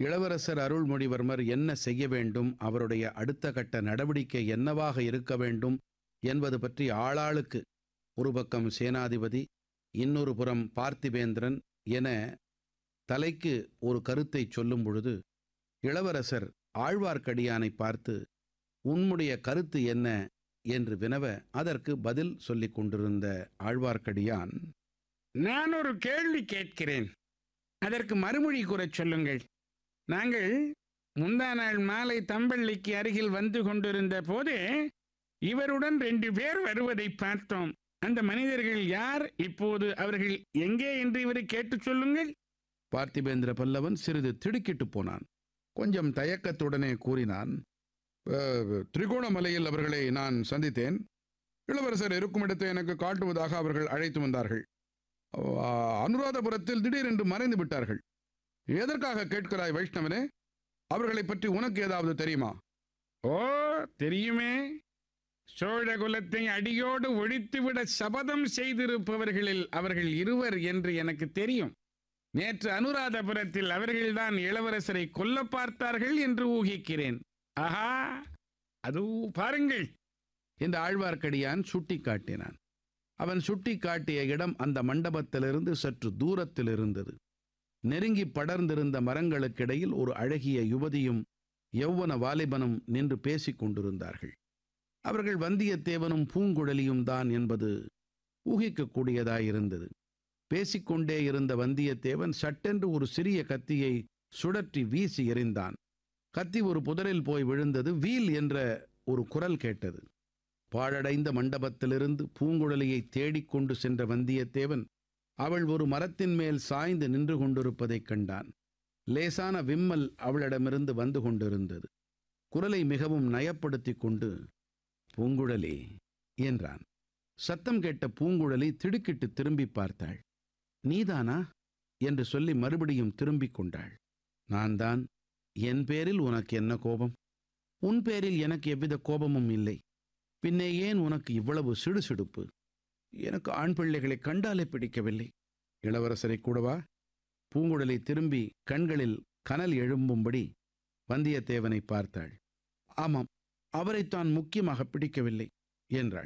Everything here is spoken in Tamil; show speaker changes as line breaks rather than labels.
இளவரசர் அருள்மொழிவர்மர் என்ன செய்ய வேண்டும் அவருடைய அடுத்த கட்ட நடவடிக்கை என்னவாக இருக்க வேண்டும் என்பது பற்றி ஆளாளுக்கு ஒரு பக்கம் சேனாதிபதி இன்னொரு புறம் பார்த்திபேந்திரன் என தலைக்கு ஒரு கருத்தை சொல்லும் பொழுது இளவரசர் ஆழ்வார்க்கடியானை பார்த்து உன்னுடைய கருத்து என்ன என்று வினவ அதற்கு பதில் சொல்லிக் கொண்டிருந்த ஆழ்வார்க்கடியான்
நான் ஒரு கேள்வி கேட்கிறேன் அதற்கு மறுமொழி கூறச் சொல்லுங்கள் நாங்கள் முந்தா நாள் மாலை தம்பள்ளிக்கு அருகில் வந்து கொண்டிருந்த போது இவருடன் ரெண்டு பேர் வருவதை பார்த்தோம் அந்த மனிதர்கள் யார் இப்போது அவர்கள் எங்கே என்று இவரை கேட்டுச் சொல்லுங்கள்
பார்த்திபேந்திர பல்லவன் சிறிது திடுக்கிட்டு போனான் கொஞ்சம் தயக்கத்துடனே கூறினான் "அஹ், திரிகோணமலையில் அவர்களை நான் சந்தித்தேன் இளவரசர் இருக்கும் இடத்தை எனக்கு காட்டுவதாக அவர்கள் அழைத்து வந்தார்கள் அஹ், அனுராதபுரத்தில் திடீரென்று மறைந்து விட்டார்கள் எதற்காக கேட்கிறாய் வைஷ்ணவனே அவர்களை பற்றி உனக்கு ஏதாவது தெரியுமா
ஓ தெரியுமே சோழ குலத்தை அடியோடு ஒழித்துவிட சபதம் செய்திருப்பவர்களில் அவர்கள் இருவர் என்று எனக்கு தெரியும் நேற்று அனுராதபுரத்தில் அவர்கள்தான் இளவரசரை கொல்ல பார்த்தார்கள் என்று ஊகிக்கிறேன் ஆஹா அது பாருங்கள்
என்று ஆழ்வார்க்கடியான் சுட்டி காட்டினான் அவன் சுட்டி காட்டிய இடம் அந்த மண்டபத்திலிருந்து சற்று தூரத்தில் இருந்தது நெருங்கி படர்ந்திருந்த மரங்களுக்கிடையில் ஒரு அழகிய யுவதியும் யௌவன வாலிபனும் நின்று பேசிக் கொண்டிருந்தார்கள் அவர்கள் வந்தியத்தேவனும் பூங்குழலியும் தான் என்பது ஊகிக்கக்கூடியதாயிருந்தது பேசிக்கொண்டே இருந்த வந்தியத்தேவன் சட்டென்று ஒரு சிறிய கத்தியை சுழற்றி வீசி எறிந்தான் கத்தி ஒரு புதரில் போய் விழுந்தது வீல் என்ற ஒரு குரல் கேட்டது பாழடைந்த மண்டபத்திலிருந்து பூங்குழலியை தேடிக்கொண்டு சென்ற வந்தியத்தேவன் அவள் ஒரு மரத்தின் மேல் சாய்ந்து நின்று கொண்டிருப்பதைக் கண்டான் லேசான விம்மல் அவளிடமிருந்து வந்து கொண்டிருந்தது குரலை மிகவும் நயப்படுத்திக் கொண்டு பூங்குழலி என்றான் சத்தம் கேட்ட பூங்குழலி திடுக்கிட்டு திரும்பி பார்த்தாள் நீதானா என்று சொல்லி மறுபடியும் திரும்பிக் கொண்டாள் நான் தான் என் பேரில் உனக்கு என்ன கோபம் உன் பேரில் எனக்கு எவ்வித கோபமும் இல்லை பின்னே ஏன் உனக்கு இவ்வளவு சிடுசிடுப்பு எனக்கு ஆண் பிள்ளைகளை கண்டாலே பிடிக்கவில்லை இளவரசரை கூடவா பூங்குழலி திரும்பி கண்களில் கனல் எழும்பும்படி வந்தியத்தேவனை பார்த்தாள் ஆமாம் அவரைத்தான் முக்கியமாக பிடிக்கவில்லை என்றாள்